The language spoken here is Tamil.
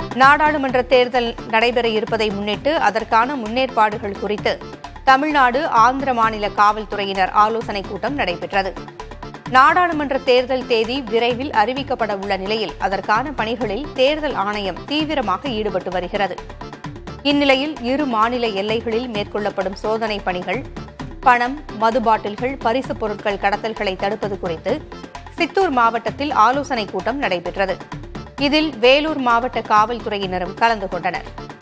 நாடாளுமன்ற தேர்தல் நடைபெற இருப்பதை முன்னிட்டு அதற்கான முன்னேற்பாடுகள் குறித்து தமிழ்நாடு ஆந்திர மாநில காவல்துறையினர் ஆலோசனைக் கூட்டம் நடைபெற்றது நாடாளுமன்ற தேர்தல் தேதி விரைவில் அறிவிக்கப்பட உள்ள நிலையில் அதற்கான பணிகளில் தேர்தல் ஆணையம் தீவிரமாக ஈடுபட்டு வருகிறது இந்நிலையில் இரு மாநில எல்லைகளில் மேற்கொள்ளப்படும் சோதனை பணிகள் பணம் மது பாட்டில்கள் பரிசுப் பொருட்கள் கடத்தல்களை தடுப்பது குறித்து சித்தூர் மாவட்டத்தில் ஆலோசனைக் கூட்டம் நடைபெற்றது இதில் வேலூர் மாவட்ட காவல்துறையினரும் கலந்து கொண்டனர்